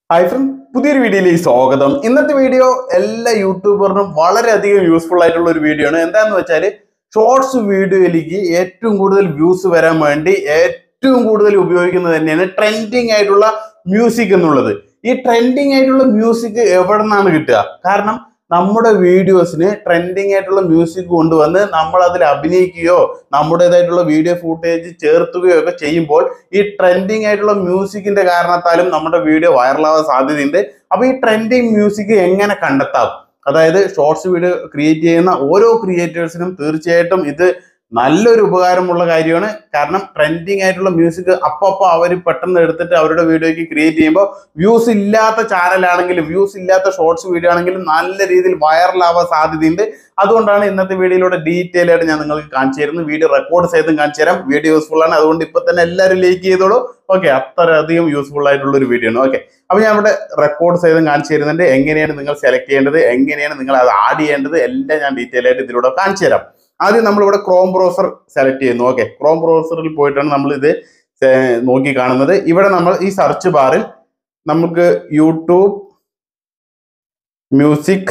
hi front പുതിയൊരു വീഡിയോയിലേക്ക് സ്വാഗതം ഇന്നത്തെ വീഡിയോ എല്ലാ യൂട്യൂബറിനും വളരെയധികം യൂസ്ഫുൾ ആയിട്ടുള്ള ഒരു വീഡിയോ ആണ് എന്താന്ന് വെച്ചാൽ ഷോർട്സ് വീഡിയോയിലേക്ക് ഏറ്റവും കൂടുതൽ വ്യൂസ് വരാൻ വേണ്ടി ഏറ്റവും കൂടുതൽ ഉപയോഗിക്കുന്നത് തന്നെയാണ് ട്രെൻഡിങ് ആയിട്ടുള്ള മ്യൂസിക് എന്നുള്ളത് ഈ ട്രെൻഡിങ് ആയിട്ടുള്ള മ്യൂസിക് എവിടെ നിന്നാണ് കിട്ടുക കാരണം നമ്മുടെ വീഡിയോസിന് ട്രെൻഡിങ് ആയിട്ടുള്ള മ്യൂസിക് കൊണ്ടുവന്ന് നമ്മൾ അതിൽ അഭിനയിക്കുകയോ നമ്മുടേതായിട്ടുള്ള വീഡിയോ ഫൂട്ടേജ് ചേർത്തുകയോ ഒക്കെ ചെയ്യുമ്പോൾ ഈ ട്രെൻഡിങ് ആയിട്ടുള്ള മ്യൂസിക്കിന്റെ കാരണത്താലും നമ്മുടെ വീഡിയോ വൈറലാവാൻ സാധ്യതയുണ്ട് അപ്പൊ ഈ ട്രെൻഡിങ് മ്യൂസിക് എങ്ങനെ കണ്ടെത്താം അതായത് ഷോർട്സ് വീഡിയോ ക്രിയേറ്റ് ചെയ്യുന്ന ഓരോ ക്രിയേറ്റേഴ്സിനും തീർച്ചയായിട്ടും ഇത് നല്ലൊരു ഉപകാരമുള്ള കാര്യമാണ് കാരണം ട്രെൻഡിങ് ആയിട്ടുള്ള മ്യൂസിക് അപ്പപ്പോ അവർ പെട്ടെന്ന് എടുത്തിട്ട് അവരുടെ വീഡിയോയ്ക്ക് ക്രിയേറ്റ് ചെയ്യുമ്പോൾ വ്യൂസ് ഇല്ലാത്ത ചാനലാണെങ്കിലും വ്യൂസ് ഇല്ലാത്ത ഷോർട്സ് വീഡിയോ ആണെങ്കിലും നല്ല രീതിയിൽ വൈറലാവാൻ സാധ്യതയുണ്ട് അതുകൊണ്ടാണ് ഇന്നത്തെ വീഡിയോയിലൂടെ ഡീറ്റെയിൽ ആയിട്ട് ഞാൻ നിങ്ങൾക്ക് കാണിച്ചു തരുന്നത് വീഡിയോ റെക്കോർഡ് ചെയ്തും കാണിച്ചു തരാം വീഡിയോ യൂസ്ഫുൾ ആണ് അതുകൊണ്ട് ഇപ്പൊ തന്നെ എല്ലാവരും ലൈക്ക് ചെയ്തോളൂ ഓക്കെ അത്രയധികം യൂസ്ഫുൾ ആയിട്ടുള്ള ഒരു വീഡിയോ ആണ് ഓക്കെ അപ്പൊ ഞാൻ ഇവിടെ റെക്കോർഡ് ചെയ്തും കാണിച്ചു തരുന്നുണ്ട് എങ്ങനെയാണ് നിങ്ങൾ സെലക്ട് ചെയ്യേണ്ടത് എങ്ങനെയാണ് നിങ്ങൾ അത് ആഡ് ചെയ്യേണ്ടത് എല്ലാം ഞാൻ ഡീറ്റെയിൽ ആയിട്ട് ഇതിലൂടെ കാണിച്ചു തരാം ആദ്യം നമ്മൾ ഇവിടെ ക്രോം ബ്രൗസർ സെലക്ട് ചെയ്യുന്നു ഓക്കെ ക്രോം ബ്രൗസറിൽ പോയിട്ടാണ് നമ്മൾ ഇത് സെ- നോക്കി കാണുന്നത് ഇവിടെ നമ്മൾ ഈ സെർച്ച് ബാറിൽ നമുക്ക് യൂട്യൂബ് മ്യൂസിക്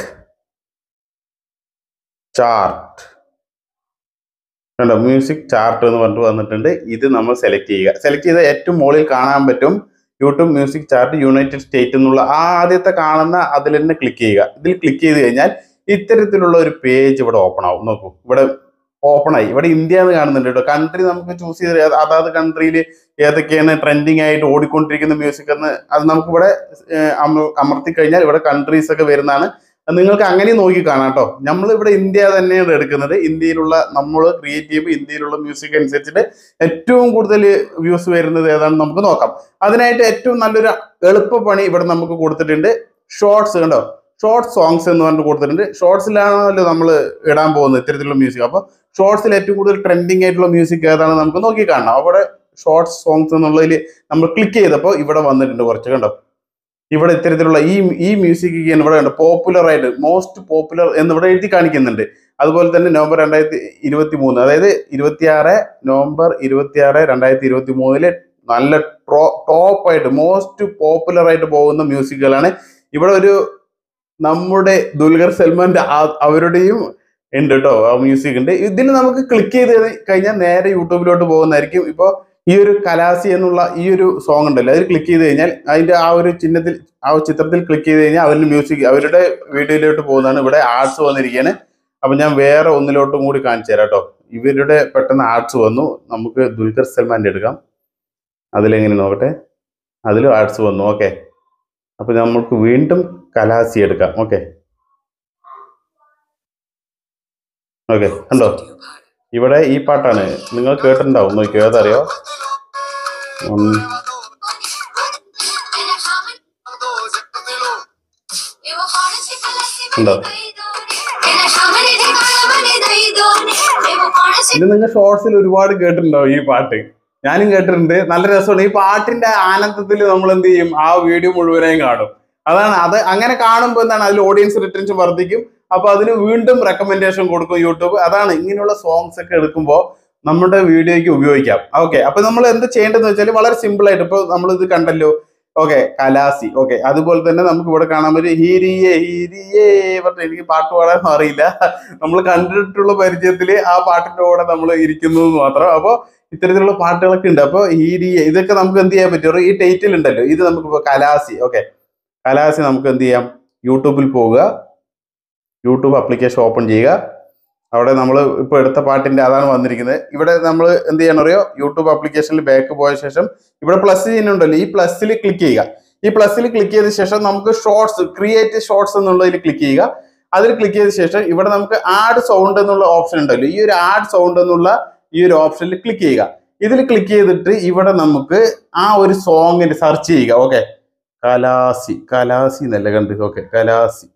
ചാർട്ട് കണ്ടോ മ്യൂസിക് ചാർട്ട് എന്ന് പറഞ്ഞിട്ട് വന്നിട്ടുണ്ട് ഇത് നമ്മൾ സെലക്ട് ചെയ്യുക സെലക്ട് ചെയ്ത ഏറ്റവും മുകളിൽ കാണാൻ പറ്റും YouTube music chart united state എന്നുള്ള ആ ആദ്യത്തെ കാണുന്ന അതിൽ തന്നെ ക്ലിക്ക് ചെയ്യുക ഇതിൽ ക്ലിക്ക് ചെയ്ത് കഴിഞ്ഞാൽ ഇത്തരത്തിലുള്ള ഒരു പേജ് ഇവിടെ ഓപ്പൺ ആവും നോക്കൂ ഇവിടെ ഓപ്പൺ ആയി ഇവിടെ ഇന്ത്യ എന്ന് കാണുന്നുണ്ട് കേട്ടോ കൺട്രി നമുക്ക് ചൂസ് ചെയ്ത് അത് അതാത് കൺട്രിയിൽ ഏതൊക്കെയാണ് ട്രെൻഡിങ് ആയിട്ട് ഓടിക്കൊണ്ടിരിക്കുന്ന മ്യൂസിക് എന്ന് അത് നമുക്ക് ഇവിടെ അമർത്തി കഴിഞ്ഞാൽ ഇവിടെ കൺട്രീസ് ഒക്കെ വരുന്നതാണ് അത് നിങ്ങൾക്ക് അങ്ങനെ നോക്കി കാണാം കേട്ടോ നമ്മൾ ഇവിടെ ഇന്ത്യ തന്നെയാണ് എടുക്കുന്നത് ഇന്ത്യയിലുള്ള നമ്മൾ ക്രിയേറ്റ് ചെയ്യുമ്പോൾ ഇന്ത്യയിലുള്ള മ്യൂസിക് അനുസരിച്ചിട്ട് ഏറ്റവും കൂടുതൽ വ്യൂസ് വരുന്നത് ഏതാണെന്ന് നമുക്ക് നോക്കാം അതിനായിട്ട് ഏറ്റവും നല്ലൊരു എളുപ്പപ്പണി ഇവിടെ നമുക്ക് കൊടുത്തിട്ടുണ്ട് ഷോർട്സ് കണ്ടോ ഷോർട്ട് സോങ്സ് എന്ന് പറഞ്ഞിട്ട് കൊടുത്തിട്ടുണ്ട് ഷോർട്സിലാണല്ലോ നമ്മൾ ഇടാൻ പോകുന്നത് ഇത്തരത്തിലുള്ള മ്യൂസിക് അപ്പോൾ ഷോർട്സിൽ ഏറ്റവും കൂടുതൽ ട്രെൻഡിങ് ആയിട്ടുള്ള മ്യൂസിക് ഏതാണെന്ന് നമുക്ക് നോക്കി കാണണം അവിടെ ഷോർട്ട് സോങ്സ് എന്നുള്ളതിൽ നമ്മൾ ക്ലിക്ക് ചെയ്തപ്പോൾ ഇവിടെ വന്നിട്ടുണ്ട് കുറച്ച് കണ്ടോ ഇവിടെ ഇത്തരത്തിലുള്ള ഈ ഈ മ്യൂസിക് ഇവിടെ കണ്ടോ പോപ്പുലർ ആയിട്ട് മോസ്റ്റ് പോപ്പുലർ എന്ന് ഇവിടെ എഴുതി കാണിക്കുന്നുണ്ട് അതുപോലെ തന്നെ നവംബർ രണ്ടായിരത്തി ഇരുപത്തി മൂന്ന് അതായത് ഇരുപത്തിയാറ് നവംബർ ഇരുപത്തിയാറ് രണ്ടായിരത്തി ഇരുപത്തി മൂന്നില് നല്ല ടോപ്പ് ആയിട്ട് മോസ്റ്റ് പോപ്പുലർ ആയിട്ട് പോകുന്ന മ്യൂസിക്കുകളാണ് ഇവിടെ ഒരു നമ്മുടെ ദുൽഖർ സൽമാന്റെ ആ- അവരുടെയും ഉണ്ട് കേട്ടോ ആ മ്യൂസിക് ഉണ്ട് ഇതിൽ നമുക്ക് ക്ലിക്ക് ചെയ്ത് കഴിഞ്ഞാൽ നേരെ യൂട്യൂബിലോട്ട് പോകുന്നതായിരിക്കും ഇപ്പോൾ ഈ ഒരു കലാസി എന്നുള്ള ഈ ഒരു സോങ് ഉണ്ടല്ലോ അതിൽ ക്ലിക്ക് ചെയ്ത് കഴിഞ്ഞാൽ അതിന്റെ ആ ഒരു ചിഹ്നത്തിൽ ആ ഒരു ചിത്രത്തിൽ ക്ലിക്ക് ചെയ്ത് കഴിഞ്ഞാൽ അവരുടെ മ്യൂസിക് അവരുടെ വീഡിയോയിലോട്ട് പോകുന്നതാണ് ഇവിടെ ആർട്സ് വന്നിരിക്കുകയാണ് അപ്പൊ ഞാൻ വേറെ ഒന്നിലോട്ടും കൂടി കാണിച്ചു തരാം കേട്ടോ ഇവരുടെ പെട്ടെന്ന് ആർട്സ് വന്നു നമുക്ക് ദുൽഖർ സൽമാന്റെ എടുക്കാം അതിലെങ്ങനെ നോക്കട്ടെ അതിലും ആർട്സ് വന്നു ഓക്കെ അപ്പൊ നമുക്ക് വീണ്ടും കലാസി എടുക്കാം ഓക്കെ ഓക്കെ കണ്ടോ ഇവിടെ ഈ പാട്ടാണ് നിങ്ങൾ കേട്ടിട്ടുണ്ടാവും നോക്കിയോ ഏതറിയോ ഉം, ഉണ്ടോ ഇത് നിങ്ങൾ ഷോർട്സിൽ ഒരുപാട് കേട്ടിട്ടുണ്ടാവും ഈ പാട്ട് ഞാനും കേട്ടിട്ടുണ്ട് നല്ല രസമാണ് ഈ പാട്ടിന്റെ ആനന്ദത്തിൽ നമ്മൾ എന്ത് ചെയ്യും ആ വീഡിയോ മുഴുവനായും കാണും അതാണ് അത് അങ്ങനെ കാണുമ്പോൾ എന്താണ് അതിൽ ഓഡിയൻസ് റിട്ടൻഷൻ വർദ്ധിക്കും അപ്പൊ അതിന് വീണ്ടും റെക്കമെൻഡേഷൻ കൊടുക്കും യൂട്യൂബ് അതാണ് ഇങ്ങനെയുള്ള സോങ്സ് ഒക്കെ എടുക്കുമ്പോൾ നമ്മുടെ വീഡിയോയ്ക്ക് ഉപയോഗിക്കാം ഓക്കെ അപ്പൊ നമ്മൾ എന്ത് ചെയ്യേണ്ടതെന്ന് വെച്ചാൽ വളരെ സിമ്പിൾ ആയിട്ട് ഇപ്പൊ നമ്മൾ ഇത് കണ്ടല്ലോ ഓക്കെ കലാസി ഓക്കെ അതുപോലെ തന്നെ നമുക്ക് ഇവിടെ കാണാൻ പറ്റും ഹീരിയേ ഹീരിയേ പറഞ്ഞ എനിക്ക് പാട്ട് പാടാൻ അറിയില്ല നമ്മൾ കണ്ടിട്ടുള്ള പരിചയത്തില് ആ പാട്ടിന്റെ കൂടെ നമ്മൾ ഇരിക്കുന്നു എന്ന് മാത്രം അപ്പൊ ഇത്തരത്തിലുള്ള പാട്ടുകളൊക്കെ ഉണ്ട് അപ്പൊ ഹീരിയ ഇതൊക്കെ നമുക്ക് എന്ത് ചെയ്യാൻ പറ്റും ഈ ടൈറ്റിൽ ഉണ്ടല്ലോ ഇത് നമുക്ക് ഇപ്പൊ കലാസി ഓക്കെ കലാസി നമുക്ക് എന്ത് ചെയ്യാം യൂട്യൂബിൽ പോവുക യൂട്യൂബ് ആപ്ലിക്കേഷൻ ഓപ്പൺ ചെയ്യുക അവിടെ നമ്മൾ ഇപ്പോൾ എടുത്ത പാട്ടിന്റെ അതാണ് വന്നിരിക്കുന്നത് ഇവിടെ നമ്മൾ എന്ത് ചെയ്യണം അറിയോ യൂട്യൂബ് ആപ്ലിക്കേഷനിൽ ബാക്ക് പോയ ശേഷം ഇവിടെ പ്ലസ് ചെയ്യുന്നുണ്ടല്ലോ ഈ പ്ലസ്സിൽ ക്ലിക്ക് ചെയ്യുക ഈ പ്ലസ്സിൽ ക്ലിക്ക് ചെയ്ത ശേഷം നമുക്ക് ഷോർട്സ് ക്രിയേറ്റ് ഷോർട്സ് എന്നുള്ളതിൽ ക്ലിക്ക് ചെയ്യുക അതിൽ ക്ലിക്ക് ചെയ്ത ശേഷം ഇവിടെ നമുക്ക് ആഡ് സൗണ്ട് എന്നുള്ള ഓപ്ഷൻ ഉണ്ടല്ലോ ഈ ഒരു ആഡ് സൗണ്ട് എന്നുള്ള ഈ ഒരു ഓപ്ഷനിൽ ക്ലിക്ക് ചെയ്യുക ഇതിൽ ക്ലിക്ക് ചെയ്തിട്ട് ഇവിടെ നമുക്ക് ആ ഒരു സോങ്ങിന്റെ സെർച്ച് ചെയ്യുക ഓക്കെ കലാസി കലാസി എന്നല്ല കണ്ട് ഓക്കെ കലാസി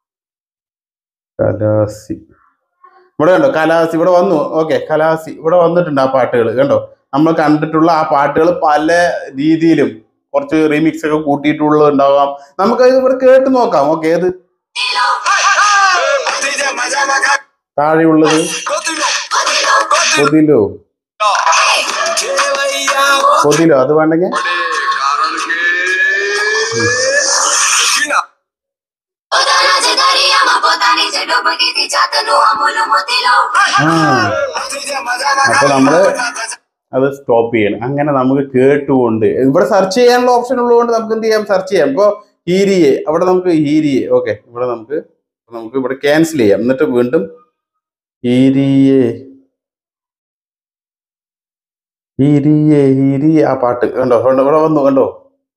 കലാസി ഇവിടെ കണ്ടോ കലാസി ഇവിടെ വന്നു ഓക്കെ കലാസി ഇവിടെ വന്നിട്ടുണ്ട് ആ പാട്ടുകൾ കണ്ടോ നമ്മൾ കണ്ടിട്ടുള്ള ആ പാട്ടുകൾ പല രീതിയിലും കുറച്ച് റീമിക്സ് ഒക്കെ കൂട്ടിയിട്ടുള്ളത് ഉണ്ടാവാം നമുക്ക് അത് ഇവിടെ കേട്ട് നോക്കാം ഓക്കെ ഏത് താഴെയുള്ളത് കൊതിലോ കൊതിലോ അത് വേണ്ടെങ്കിൽ അപ്പൊ നമ്മള് അത് സ്റ്റോപ്പ് ചെയ്യണം അങ്ങനെ നമുക്ക് കേട്ടുകൊണ്ട് ഇവിടെ സെർച്ച് ചെയ്യാനുള്ള ഓപ്ഷൻ ഉള്ളതുകൊണ്ട് നമുക്ക് എന്ത് ചെയ്യാം സെർച്ച് ചെയ്യാം ഇപ്പൊ ഹീരിയെ അവിടെ നമുക്ക് ഹീരിയെ ഓക്കെ ഇവിടെ നമുക്ക് നമുക്ക് ഇവിടെ ക്യാൻസൽ ചെയ്യാം എന്നിട്ട് വീണ്ടും ഹീരിയെ ഹീരിയെ ഹീരിയെ ആ പാട്ട് കണ്ടോ കണ്ടോ ഇവിടെ വന്നു കണ്ടോ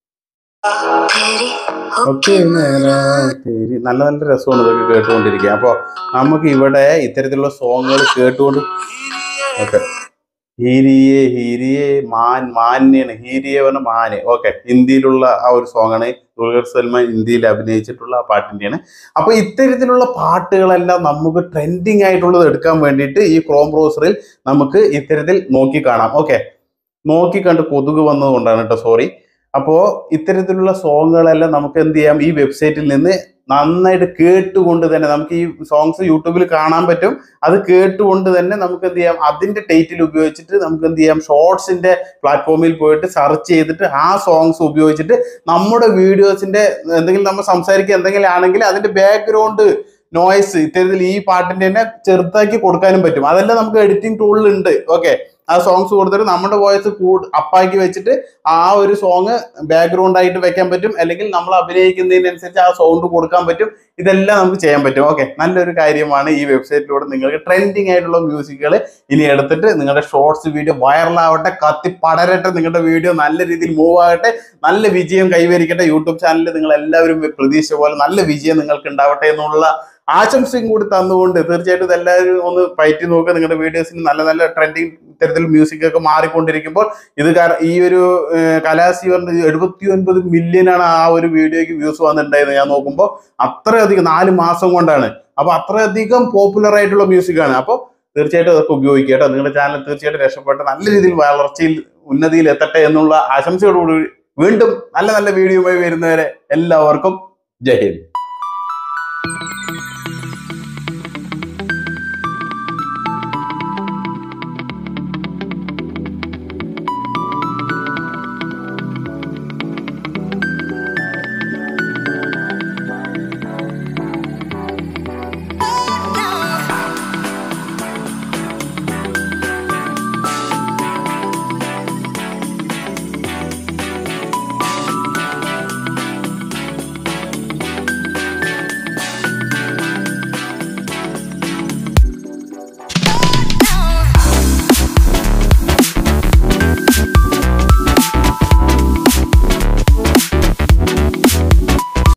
ഓക്കെ ശരി നല്ല നല്ല രസമാണ് ഇതൊക്കെ കേട്ടുകൊണ്ടിരിക്കുക അപ്പോൾ നമുക്ക് ഇവിടെ ഇത്തരത്തിലുള്ള സോങ്ങുകൾ കേട്ടുകൊണ്ട് ഓക്കെ ഹീരിയെ ഹീരിയെ മാൻ മാന്യാണ് ഹീരിയെ പറഞ്ഞ മാന് ഓക്കെ ഹിന്ദിയിലുള്ള ആ ഒരു സോങ്ങാണ് ദുൽഖർ സൽമാൻ ഹിന്ദിയിൽ അഭിനയിച്ചിട്ടുള്ള ആ പാട്ടിൻ്റെയാണ് അപ്പോൾ ഇത്തരത്തിലുള്ള പാട്ടുകളെല്ലാം നമുക്ക് ട്രെൻഡിങ് ആയിട്ടുള്ളത് എടുക്കാൻ വേണ്ടിയിട്ട് ഈ ക്രോം ബ്രൗസറിൽ നമുക്ക് ഇത്തരത്തിൽ നോക്കി കാണാം ഓക്കെ നോക്കി കണ്ട് കൊതുക് വന്നതുകൊണ്ടാണ് കേട്ടോ സോറി അപ്പോൾ ഇത്തരത്തിലുള്ള സോങ്ങുകളെല്ലാം നമുക്ക് എന്ത് ചെയ്യാം ഈ വെബ്സൈറ്റിൽ നിന്ന് നന്നായിട്ട് കേട്ടുകൊണ്ട് തന്നെ നമുക്ക് ഈ സോങ്സ് യൂട്യൂബിൽ കാണാൻ പറ്റും അത് കേട്ടുകൊണ്ട് തന്നെ നമുക്ക് എന്ത് ചെയ്യാം അതിന്റെ ടൈറ്റിൽ ഉപയോഗിച്ചിട്ട് നമുക്ക് എന്ത് ചെയ്യാം ഷോർട്സിന്റെ പ്ലാറ്റ്ഫോമിൽ പോയിട്ട് സെർച്ച് ചെയ്തിട്ട് ആ സോങ്സ് ഉപയോഗിച്ചിട്ട് നമ്മുടെ വീഡിയോസിന്റെ എന്തെങ്കിലും നമ്മൾ സംസാരിക്കുക എന്തെങ്കിലും ആണെങ്കിൽ അതിന്റെ ബാക്ക്ഗ്രൗണ്ട് നോയ്സ് ഇത്തരത്തിൽ ഈ പാട്ടിന്റെ തന്നെ ചെറുതാക്കി കൊടുക്കാനും പറ്റും അതെല്ലാം നമുക്ക് എഡിറ്റിംഗ് ടൂളിൽ ഉണ്ട് ഓക്കെ ആ സോങ്സ് കൊടുത്തിട്ട് നമ്മുടെ വോയിസ് കൂട് അപ്പാക്കി വെച്ചിട്ട് ആ ഒരു സോങ് ബാക്ക്ഗ്രൗണ്ട് ആയിട്ട് വെക്കാൻ പറ്റും അല്ലെങ്കിൽ നമ്മൾ അഭിനയിക്കുന്നതിനനുസരിച്ച് ആ സൗണ്ട് കൊടുക്കാൻ പറ്റും ഇതെല്ലാം നമുക്ക് ചെയ്യാൻ പറ്റും ഓക്കെ നല്ലൊരു കാര്യമാണ് ഈ വെബ്സൈറ്റിലൂടെ നിങ്ങൾക്ക് ട്രെൻഡിങ് ആയിട്ടുള്ള മ്യൂസിക്കുകൾ ഇനി എടുത്തിട്ട് നിങ്ങളുടെ ഷോർട്സ് വീഡിയോ വൈറലാവട്ടെ കത്തി പടരട്ടെ നിങ്ങളുടെ വീഡിയോ നല്ല രീതിയിൽ മൂവ് ആകട്ടെ നല്ല വിജയം കൈവരിക്കട്ടെ യൂട്യൂബ് ചാനലിൽ നിങ്ങൾ എല്ലാവരും പ്രതീക്ഷ പോലെ നല്ല വിജയം നിങ്ങൾക്ക് ഉണ്ടാവട്ടെ എന്നുള്ള ആശംസയും കൂടി തന്നുകൊണ്ട് തീർച്ചയായിട്ടും ഇതെല്ലാവരും ഒന്ന് പയറ്റി നോക്കുക നിങ്ങളുടെ വീഡിയോസിന് നല്ല നല്ല ട്രെൻഡിങ് ഇത്തരത്തിൽ മ്യൂസിക് ഒക്കെ മാറിക്കൊണ്ടിരിക്കുമ്പോൾ ഇത് കാര- ഈ ഒരു ഏഹ്, കലാസി പറഞ്ഞ എഴുപത്തി ഒൻപത് മില്യനാണ് ആ ഒരു വീഡിയോയ്ക്ക് വ്യൂസ് വന്നിട്ടുണ്ടായത് ഞാൻ നോക്കുമ്പോൾ അത്രയധികം നാല് മാസം കൊണ്ടാണ് അപ്പൊ അത്രയധികം പോപ്പുലർ ആയിട്ടുള്ള മ്യൂസിക്കാണ് അപ്പോൾ തീർച്ചയായിട്ടും അതൊക്കെ ഉപയോഗിക്കുക കേട്ടോ നിങ്ങളുടെ ചാനൽ തീർച്ചയായിട്ടും രക്ഷപ്പെട്ട് നല്ല രീതിയിൽ വളർച്ചയിൽ ഉന്നതിയിൽ എത്തട്ടെ എന്നുള്ള ആശംസയോടുകൂടി വീണ്ടും നല്ല നല്ല വീഡിയോയുമായി വരുന്നവരെ എല്ലാവർക്കും ജയ് ഹിന്ദ്